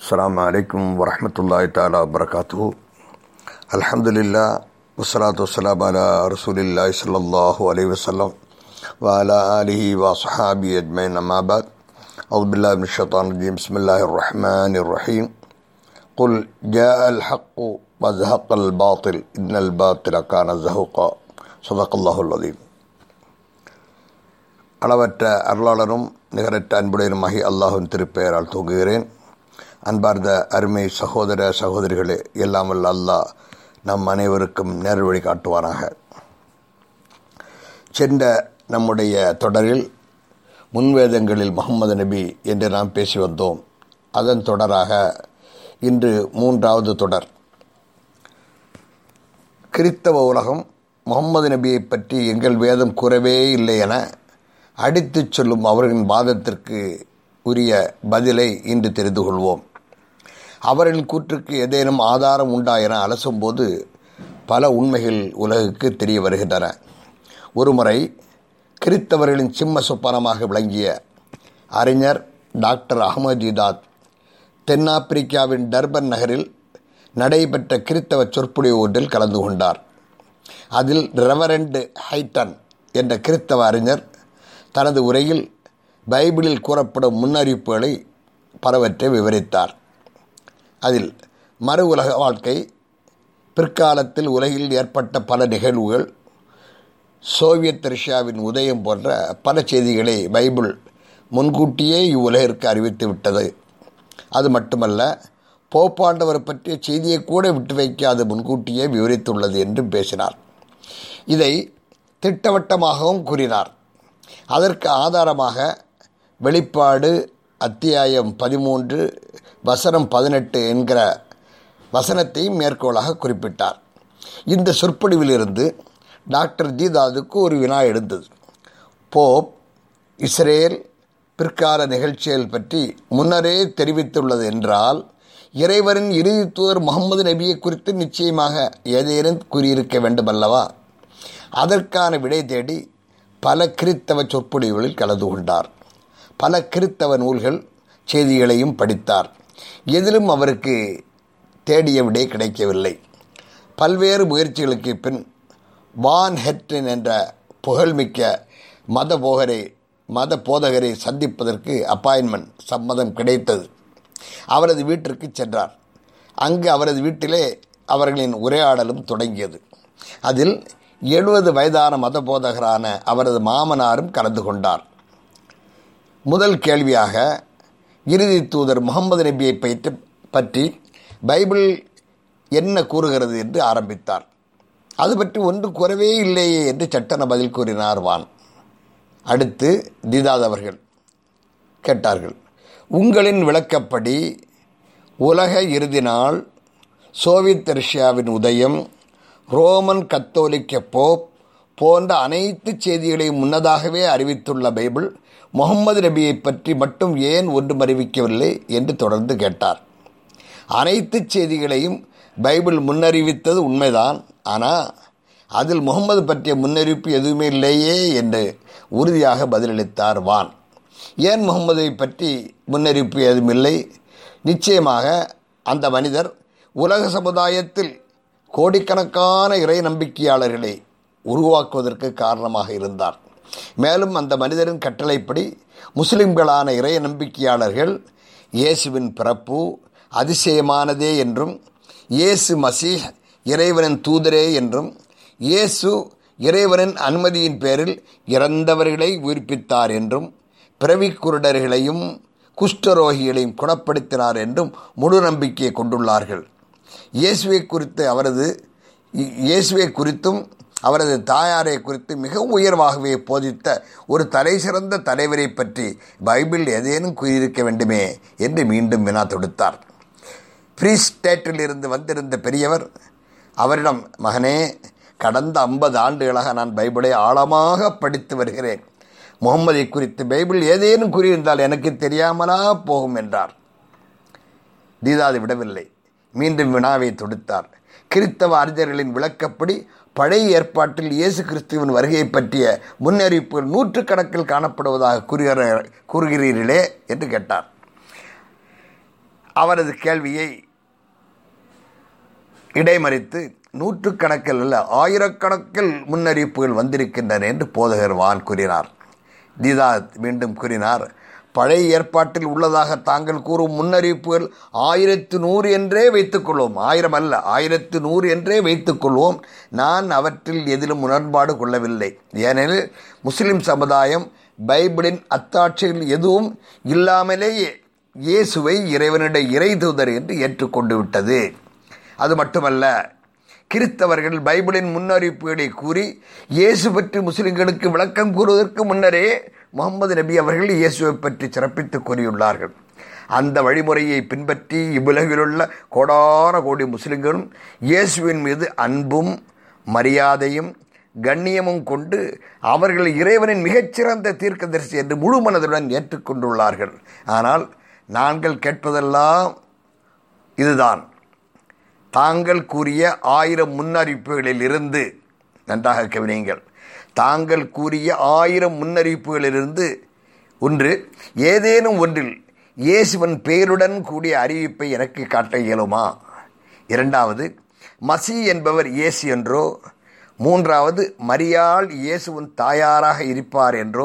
السلام عليكم ورحمة الله تعالى وبركاته الحمد لله والصلاة والسلام على رسول الله صلى الله عليه وسلم وعلى آله وصحابه أجمعين أما بعد أعوذ بالله من الشيطان الرجيم بسم الله الرحمن الرحيم قل جاء الحق وزهق الباطل إن الباطل كان زهوقا صدق الله العظيم அளவற்ற அருளாளரும் நிகரற்ற அன்புடையனுமாகி அல்லாஹின் திருப்பெயரால் தூங்குகிறேன் அன்பார்ந்த அருமை சகோதர சகோதரிகளே எல்லாம் வல்ல அல்லாஹ் நம் அனைவருக்கும் நேர் வழி காட்டுவானாக சென்ற நம்முடைய தொடரில் முன்வேதங்களில் முகமது நபி என்று நாம் பேசி வந்தோம் அதன் தொடராக இன்று மூன்றாவது தொடர் கிறித்தவ உலகம் முகமது நபியை பற்றி எங்கள் வேதம் கூறவே இல்லை என அடித்துச் சொல்லும் அவர்களின் வாதத்திற்கு உரிய பதிலை இன்று தெரிந்து கொள்வோம் அவர்களின் கூற்றுக்கு ஏதேனும் ஆதாரம் உண்டா என அலசும்போது பல உண்மைகள் உலகுக்கு தெரிய வருகின்றன ஒருமுறை கிறித்தவர்களின் சிம்ம சொப்பனமாக விளங்கிய அறிஞர் டாக்டர் அகமது ஜிதாத் தென்னாப்பிரிக்காவின் டர்பன் நகரில் நடைபெற்ற கிறித்தவ சொற்பொழிவு ஒன்றில் கலந்து கொண்டார் அதில் ரெவரண்டு ஹைட்டன் என்ற கிறித்தவ அறிஞர் தனது உரையில் பைபிளில் கூறப்படும் முன்னறிவிப்புகளை பலவற்றை விவரித்தார் அதில் மறு உலக வாழ்க்கை பிற்காலத்தில் உலகில் ஏற்பட்ட பல நிகழ்வுகள் சோவியத் ரஷ்யாவின் உதயம் போன்ற பல செய்திகளை பைபிள் முன்கூட்டியே இவ்வுலகிற்கு அறிவித்து விட்டது அது மட்டுமல்ல போப்பாண்டவர் பற்றிய செய்தியை கூட விட்டு வைக்காது முன்கூட்டியே விவரித்துள்ளது என்றும் பேசினார் இதை திட்டவட்டமாகவும் கூறினார் அதற்கு ஆதாரமாக வெளிப்பாடு அத்தியாயம் பதிமூன்று வசனம் பதினெட்டு என்கிற வசனத்தையும் மேற்கோளாக குறிப்பிட்டார் இந்த சொற்பொழிவிலிருந்து டாக்டர் ஜீதாதுக்கு ஒரு வினா எழுந்தது போப் இஸ்ரேல் பிற்கால நிகழ்ச்சிகள் பற்றி முன்னரே தெரிவித்துள்ளது என்றால் இறைவரின் இறுதி தூதர் முகமது நபியை குறித்து நிச்சயமாக ஏதேனும் கூறியிருக்க வேண்டுமல்லவா அதற்கான விடை தேடி பல கிறித்தவ சொற்பொழிவுகளில் கலந்து கொண்டார் பல கிறித்தவ நூல்கள் செய்திகளையும் படித்தார் எதிலும் அவருக்கு தேடிய விடை கிடைக்கவில்லை பல்வேறு முயற்சிகளுக்கு பின் வான் ஹெட்ரின் என்ற புகழ்மிக்க மத போகரை மத போதகரை சந்திப்பதற்கு அப்பாயின்மெண்ட் சம்மதம் கிடைத்தது அவரது வீட்டிற்கு சென்றார் அங்கு அவரது வீட்டிலே அவர்களின் உரையாடலும் தொடங்கியது அதில் எழுபது வயதான மத போதகரான அவரது மாமனாரும் கலந்து கொண்டார் முதல் கேள்வியாக இறுதி தூதர் முகமது நபியை பற்றி பற்றி பைபிள் என்ன கூறுகிறது என்று ஆரம்பித்தார் அது பற்றி ஒன்று கூறவே இல்லையே என்று சட்டன பதில் கூறினார் வான் அடுத்து தீதாத் அவர்கள் கேட்டார்கள் உங்களின் விளக்கப்படி உலக இறுதி நாள் சோவியத் ரஷ்யாவின் உதயம் ரோமன் கத்தோலிக்க போப் போன்ற அனைத்து செய்திகளையும் முன்னதாகவே அறிவித்துள்ள பைபிள் முகமது நபியை பற்றி மட்டும் ஏன் ஒன்றும் அறிவிக்கவில்லை என்று தொடர்ந்து கேட்டார் அனைத்து செய்திகளையும் பைபிள் முன்னறிவித்தது உண்மைதான் ஆனால் அதில் முகமது பற்றிய முன்னறிவிப்பு எதுவுமே இல்லையே என்று உறுதியாக பதிலளித்தார் வான் ஏன் முகமதை பற்றி முன்னறிவிப்பு எதுவும் இல்லை நிச்சயமாக அந்த மனிதர் உலக சமுதாயத்தில் கோடிக்கணக்கான இறை நம்பிக்கையாளர்களை உருவாக்குவதற்கு காரணமாக இருந்தார் மேலும் அந்த மனிதரின் கட்டளைப்படி முஸ்லிம்களான இறை நம்பிக்கையாளர்கள் இயேசுவின் பிறப்பு அதிசயமானதே என்றும் இயேசு மசீஹ் இறைவனின் தூதரே என்றும் இயேசு இறைவனின் அனுமதியின் பேரில் இறந்தவர்களை உயிர்ப்பித்தார் என்றும் பிறவிக்குருடர்களையும் குஷ்டரோகிகளையும் குணப்படுத்தினார் என்றும் முழு நம்பிக்கையை கொண்டுள்ளார்கள் இயேசுவை குறித்து அவரது இயேசுவை குறித்தும் அவரது தாயாரை குறித்து மிக உயர்வாகவே போதித்த ஒரு தலை சிறந்த தலைவரை பற்றி பைபிள் ஏதேனும் கூறியிருக்க வேண்டுமே என்று மீண்டும் வினா தொடுத்தார் ஃப்ரீ ஸ்டேட்டில் இருந்து வந்திருந்த பெரியவர் அவரிடம் மகனே கடந்த ஐம்பது ஆண்டுகளாக நான் பைபிளை ஆழமாக படித்து வருகிறேன் முகம்மதை குறித்து பைபிள் ஏதேனும் கூறியிருந்தால் எனக்கு தெரியாமலா போகும் என்றார் தீதாது விடவில்லை மீண்டும் வினாவை தொடுத்தார் கிறித்தவ அறிஞர்களின் விளக்கப்படி பழைய ஏற்பாட்டில் இயேசு கிறிஸ்துவின் வருகை பற்றிய முன்னறிவிப்புகள் நூற்றுக்கணக்கில் காணப்படுவதாக கூறுகிற கூறுகிறீர்களே என்று கேட்டார் அவரது கேள்வியை இடைமறித்து நூற்றுக்கணக்கில் அல்ல ஆயிரக்கணக்கில் முன்னறிவிப்புகள் வந்திருக்கின்றன என்று போதகர் வான் கூறினார் தீதாத் மீண்டும் கூறினார் பழைய ஏற்பாட்டில் உள்ளதாக தாங்கள் கூறும் முன்னறிவிப்புகள் ஆயிரத்து நூறு என்றே வைத்துக்கொள்வோம் ஆயிரம் அல்ல ஆயிரத்து நூறு என்றே வைத்துக்கொள்வோம் நான் அவற்றில் எதிலும் உணர்பாடு கொள்ளவில்லை ஏனெனில் முஸ்லிம் சமுதாயம் பைபிளின் அத்தாட்சிகள் எதுவும் இல்லாமலேயே இயேசுவை இறைவனுடைய இறை தூதர் என்று ஏற்றுக்கொண்டு விட்டது அது மட்டுமல்ல கிறிஸ்தவர்கள் பைபிளின் முன்னறிவிப்புகளை கூறி இயேசு பற்றி முஸ்லிம்களுக்கு விளக்கம் கூறுவதற்கு முன்னரே முகமது நபி அவர்கள் இயேசுவை பற்றி சிறப்பித்து கூறியுள்ளார்கள் அந்த வழிமுறையை பின்பற்றி இவ்வுலகிலுள்ள கோடான கோடி முஸ்லிம்களும் இயேசுவின் மீது அன்பும் மரியாதையும் கண்ணியமும் கொண்டு அவர்கள் இறைவனின் மிகச்சிறந்த தீர்க்கதரிசி என்று முழு மனதுடன் ஏற்றுக்கொண்டுள்ளார்கள் ஆனால் நாங்கள் கேட்பதெல்லாம் இதுதான் தாங்கள் கூறிய ஆயிரம் முன்னறிவிப்புகளில் இருந்து நன்றாக கவனியுங்கள் தாங்கள் கூறிய ஆயிரம் முன்னறிவிப்புகளிலிருந்து ஒன்று ஏதேனும் ஒன்றில் இயேசுவன் பெயருடன் கூடிய அறிவிப்பை எனக்கு காட்ட இயலுமா இரண்டாவது மசி என்பவர் இயேசு என்றோ மூன்றாவது மரியாள் இயேசுவின் தாயாராக இருப்பார் என்றோ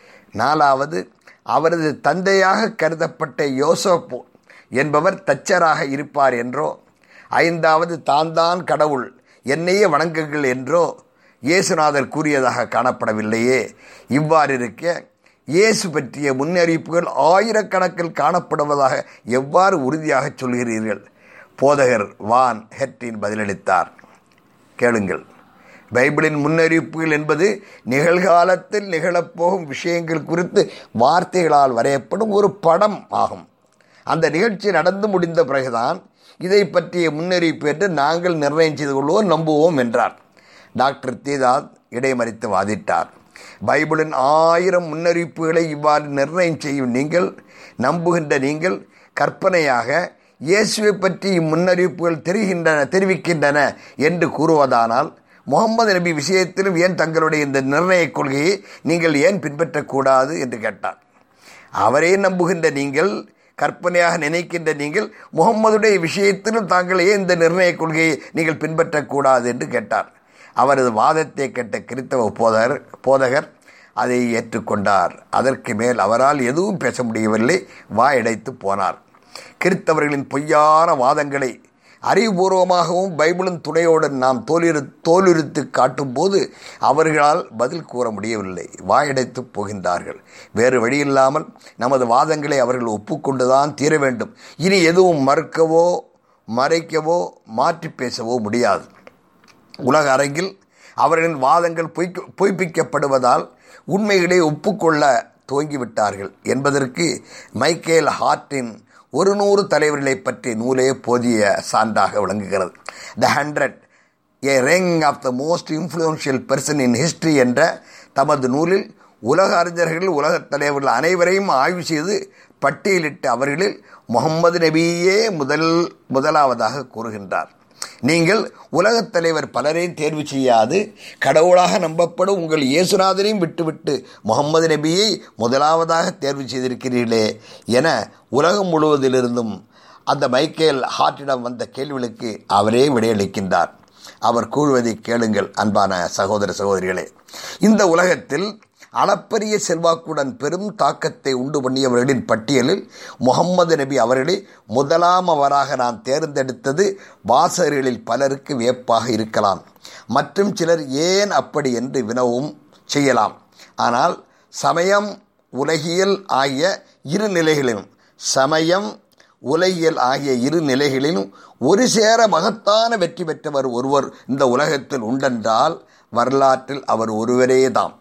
நாலாவது அவரது தந்தையாக கருதப்பட்ட யோசப்பு என்பவர் தச்சராக இருப்பார் என்றோ ஐந்தாவது தான் தான் கடவுள் என்னையே வணங்குங்கள் என்றோ இயேசுநாதர் கூறியதாக காணப்படவில்லையே இவ்வாறு இருக்க இயேசு பற்றிய முன்னறிவிப்புகள் ஆயிரக்கணக்கில் காணப்படுவதாக எவ்வாறு உறுதியாக சொல்கிறீர்கள் போதகர் வான் ஹெட்டின் பதிலளித்தார் கேளுங்கள் பைபிளின் முன்னறிவிப்புகள் என்பது நிகழ்காலத்தில் நிகழப்போகும் விஷயங்கள் குறித்து வார்த்தைகளால் வரையப்படும் ஒரு படம் ஆகும் அந்த நிகழ்ச்சி நடந்து முடிந்த பிறகுதான் இதை பற்றிய முன்னறிவிப்பு என்று நாங்கள் நிர்ணயம் செய்து கொள்வோம் நம்புவோம் என்றார் டாக்டர் தீதாத் இடைமறித்து வாதிட்டார் பைபிளின் ஆயிரம் முன்னறிவிப்புகளை இவ்வாறு நிர்ணயம் செய்யும் நீங்கள் நம்புகின்ற நீங்கள் கற்பனையாக இயேசுவை பற்றி இம்முன்னறிவிப்புகள் தெரிகின்றன தெரிவிக்கின்றன என்று கூறுவதானால் முகமது நபி விஷயத்திலும் ஏன் தங்களுடைய இந்த நிர்ணய கொள்கையை நீங்கள் ஏன் பின்பற்றக்கூடாது என்று கேட்டார் அவரே நம்புகின்ற நீங்கள் கற்பனையாக நினைக்கின்ற நீங்கள் முகம்மதுடைய விஷயத்திலும் தாங்கள் ஏன் இந்த நிர்ணய கொள்கையை நீங்கள் பின்பற்றக்கூடாது என்று கேட்டார் அவரது வாதத்தை கேட்ட கிறித்தவ போதகர் போதகர் அதை ஏற்றுக்கொண்டார் அதற்கு மேல் அவரால் எதுவும் பேச முடியவில்லை வாயடைத்து போனார் கிறித்தவர்களின் பொய்யான வாதங்களை அறிவுபூர்வமாகவும் பைபிளின் துணையோடு நாம் தோலிரு தோலுரித்து காட்டும்போது அவர்களால் பதில் கூற முடியவில்லை வாயடைத்து போகின்றார்கள் வேறு வழியில்லாமல் நமது வாதங்களை அவர்கள் ஒப்புக்கொண்டுதான் தீர வேண்டும் இனி எதுவும் மறுக்கவோ மறைக்கவோ மாற்றி பேசவோ முடியாது உலக அரங்கில் அவர்களின் வாதங்கள் பொய்க்க பொய்ப்பிக்கப்படுவதால் உண்மைகளை ஒப்புக்கொள்ள துவங்கிவிட்டார்கள் என்பதற்கு மைக்கேல் ஹார்ட்டின் ஒரு நூறு தலைவர்களை பற்றி நூலே போதிய சான்றாக விளங்குகிறது the hundred a rank of the most influential person in history என்ற தமது நூலில் உலக அறிஞர்கள் உலகத் தலைவர்கள் அனைவரையும் ஆய்வு செய்து பட்டியலிட்டு அவர்களில் முகமது நபியே முதல் முதலாவதாக கூறுகின்றார் நீங்கள் உலகத் தலைவர் பலரையும் தேர்வு செய்யாது கடவுளாக நம்பப்படும் உங்கள் இயேசுநாதரையும் விட்டுவிட்டு முகமது நபியை முதலாவதாக தேர்வு செய்திருக்கிறீர்களே என உலகம் முழுவதிலிருந்தும் அந்த மைக்கேல் ஹார்ட்டிடம் வந்த கேள்விகளுக்கு அவரே விடையளிக்கின்றார் அவர் கூறுவதை கேளுங்கள் அன்பான சகோதர சகோதரிகளே இந்த உலகத்தில் அளப்பரிய செல்வாக்குடன் பெரும் தாக்கத்தை உண்டு பண்ணியவர்களின் பட்டியலில் முகம்மது நபி அவர்களை முதலாம் அவராக நான் தேர்ந்தெடுத்தது வாசகர்களில் பலருக்கு வியப்பாக இருக்கலாம் மற்றும் சிலர் ஏன் அப்படி என்று வினவும் செய்யலாம் ஆனால் சமயம் உலகியல் ஆகிய இரு நிலைகளிலும் சமயம் உலகியல் ஆகிய இரு நிலைகளிலும் ஒரு சேர மகத்தான வெற்றி பெற்றவர் ஒருவர் இந்த உலகத்தில் உண்டென்றால் வரலாற்றில் அவர் ஒருவரே தாம்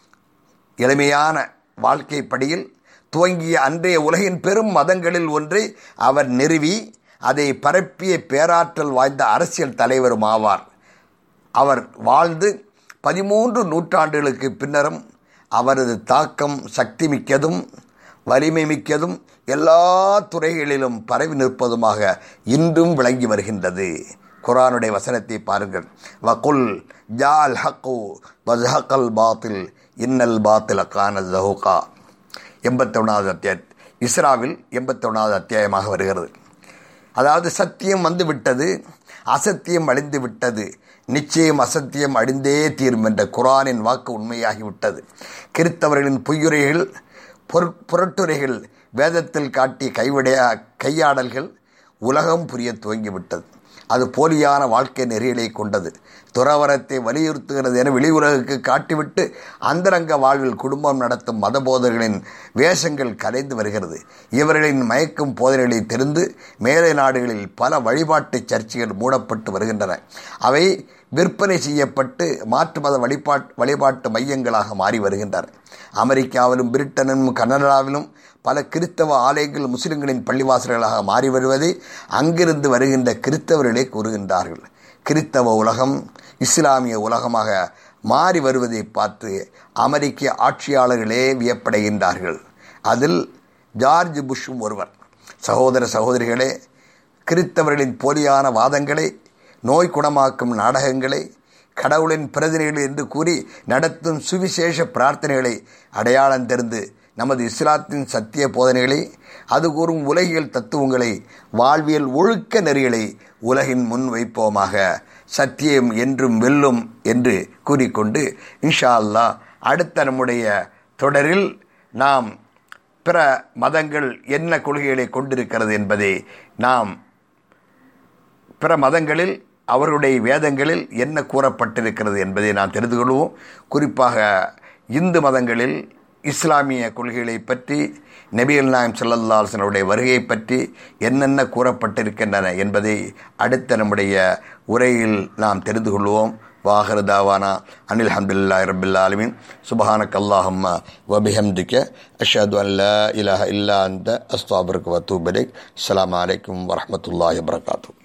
எளிமையான வாழ்க்கை படியில் துவங்கிய அன்றைய உலகின் பெரும் மதங்களில் ஒன்றை அவர் நிறுவி அதை பரப்பிய பேராற்றல் வாய்ந்த அரசியல் தலைவரும் ஆவார் அவர் வாழ்ந்து பதிமூன்று நூற்றாண்டுகளுக்கு பின்னரும் அவரது தாக்கம் சக்தி மிக்கதும் வலிமை மிக்கதும் எல்லா துறைகளிலும் பரவி நிற்பதுமாக இன்றும் விளங்கி வருகின்றது குரானுடைய வசனத்தை பாருங்கள் வகுல் ஜால் ஹக்கு வஜஹக்கல் பாத்தில் இன்னல் பாத்தில கான ஜஹூகா எண்பத்தொன்னாவது அத்தியாய இஸ்ராவில் எண்பத்தொன்னாவது அத்தியாயமாக வருகிறது அதாவது சத்தியம் வந்து விட்டது அசத்தியம் அழிந்து விட்டது நிச்சயம் அசத்தியம் அழிந்தே தீரும் என்ற குரானின் வாக்கு உண்மையாகிவிட்டது கிறித்தவர்களின் பொய்யுரைகள் பொரு புரட்டுரைகள் வேதத்தில் காட்டிய கைவிடைய கையாடல்கள் உலகம் புரிய துவங்கிவிட்டது அது போலியான வாழ்க்கை நெறிகளை கொண்டது துறவரத்தை வலியுறுத்துகிறது என வெளியுலகுக்கு காட்டிவிட்டு அந்தரங்க வாழ்வில் குடும்பம் நடத்தும் மதபோதர்களின் வேஷங்கள் கலைந்து வருகிறது இவர்களின் மயக்கும் போதனைகளை தெரிந்து மேலை நாடுகளில் பல வழிபாட்டு சர்ச்சைகள் மூடப்பட்டு வருகின்றன அவை விற்பனை செய்யப்பட்டு மாற்று மத வழிபாட் வழிபாட்டு மையங்களாக மாறி வருகின்றன அமெரிக்காவிலும் பிரிட்டனிலும் கனடாவிலும் பல கிறிஸ்தவ ஆலயங்கள் முஸ்லிம்களின் பள்ளிவாசல்களாக மாறி வருவதை அங்கிருந்து வருகின்ற கிறிஸ்தவர்களே கூறுகின்றார்கள் கிறிஸ்தவ உலகம் இஸ்லாமிய உலகமாக மாறி வருவதை பார்த்து அமெரிக்க ஆட்சியாளர்களே வியப்படைகின்றார்கள் அதில் ஜார்ஜ் புஷ்ஷும் ஒருவர் சகோதர சகோதரிகளே கிறிஸ்தவர்களின் போலியான வாதங்களை நோய் குணமாக்கும் நாடகங்களை கடவுளின் பிரதிநிதிகள் என்று கூறி நடத்தும் சுவிசேஷ பிரார்த்தனைகளை அடையாளம் தெரிந்து நமது இஸ்லாத்தின் சத்திய போதனைகளை அது கூறும் உலகியல் தத்துவங்களை வாழ்வியல் ஒழுக்க நெறிகளை உலகின் முன் வைப்போமாக சத்தியம் என்றும் வெல்லும் என்று கூறிக்கொண்டு இன்ஷா அல்லா அடுத்த நம்முடைய தொடரில் நாம் பிற மதங்கள் என்ன கொள்கைகளை கொண்டிருக்கிறது என்பதை நாம் பிற மதங்களில் அவருடைய வேதங்களில் என்ன கூறப்பட்டிருக்கிறது என்பதை நாம் தெரிந்து கொள்வோம் குறிப்பாக இந்து மதங்களில் இஸ்லாமிய கொள்கைகளை பற்றி நபிகள் நாயம் சல்லல்லாசனுடைய வருகையை பற்றி என்னென்ன கூறப்பட்டிருக்கின்றன என்பதை அடுத்த நம்முடைய உரையில் நாம் தெரிந்து கொள்வோம் வாஹர் தாவானா அனில் ஹம்துல்லா ரபில்லாலுமின் சுபஹானக் அல்லாஹம்மா வபிஹம்திக்க அஷது அல்லா இலஹ இல்லா அந்த அஸ்தாபருக்கு வத்தூபலிக் அஸ்லாம் வலைக்கம் வரமத்துல்லாஹி வரகாத்தூ